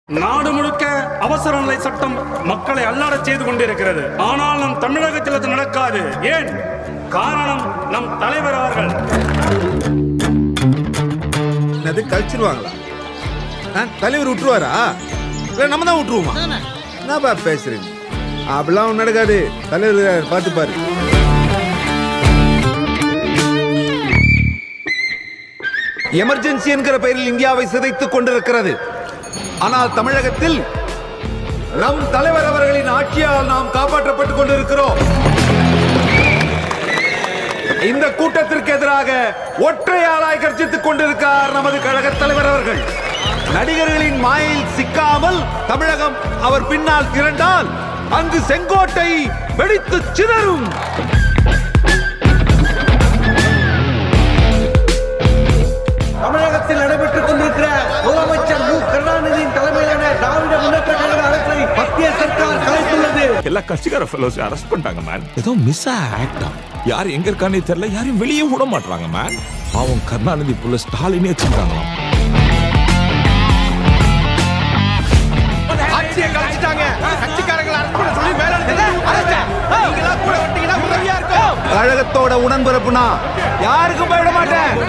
நாடு முழுக்க அவசர நிலை சட்டம் மக்களை அல்லாடச் செய்து கொண்டிருக்கிறது ஆனால் நம் தமிழகத்தில் அது நடக்காது ஏன் காரணம் நம் தலைவர் அவர்கள் என்னது கழிச்சிருவாங்களா ஆ, தலைவர் விட்டுருவாரா இல்லை நம்ம தான் விட்டுருவோமா என்னப்பா பேசுறீங்க அப்படிலாம் ஒண்ணும் நடக்காது தலைவர் இருக்காரு, பார்த்து பாரு எமர்ஜென்சி என்கிற பெயரில் இந்தியாவை சிதைத்துக் கொண்டிருக்கிறது ஆனால் தமிழகத்தில் நம் தலைவர் அவர்களின் ஆட்சியால் நாம் காப்பாற்றப்பட்டுக் கொண்டிருக்கிறோம் இந்த கூட்டத்திற்கு எதிராக ஒற்றையாளாய் கர்ஜித்துக் கொண்டிருக்கிறார் நமது கழக தலைவர் அவர்கள் நடிகர்களின் மாயில் சிக்காமல் தமிழகம் அவர் பின்னால் திரண்டால் அங்கு செங்கோட்டை வெடித்து சிதறும் தமிழகத்தில் நடைபெற்றுக் கொண்டிருக்கிற முதலமைச்சர் மு கருணாநிதியின் தலைமையிலான திராவிட முன்னேற்ற கழக அரசை மத்திய சர்க்கார் கலைத்துள்ளது எல்லா கட்சிக்கார ஃபெலோஸ் அரெஸ்ட் பண்ணிட்டாங்க மேன் ஏதோ மிஸ் ஆக்டம் யார் எங்க இருக்கானே தெரியல யாரையும் வெளியே விட மாட்டாங்க மேன் பாவம் கருணாநிதி புள்ள ஸ்டாலினே வச்சிருக்காங்களாம் ஆட்சியை கலைச்சிட்டாங்க கட்சிக்காரங்களை அரசு பண்ண சொல்லி மேல கூட வட்டீங்கன்னா உதவியா இருக்கும் கழகத்தோட உடன்பிறப்புனா யாருக்கும் போயிட மாட்டேன்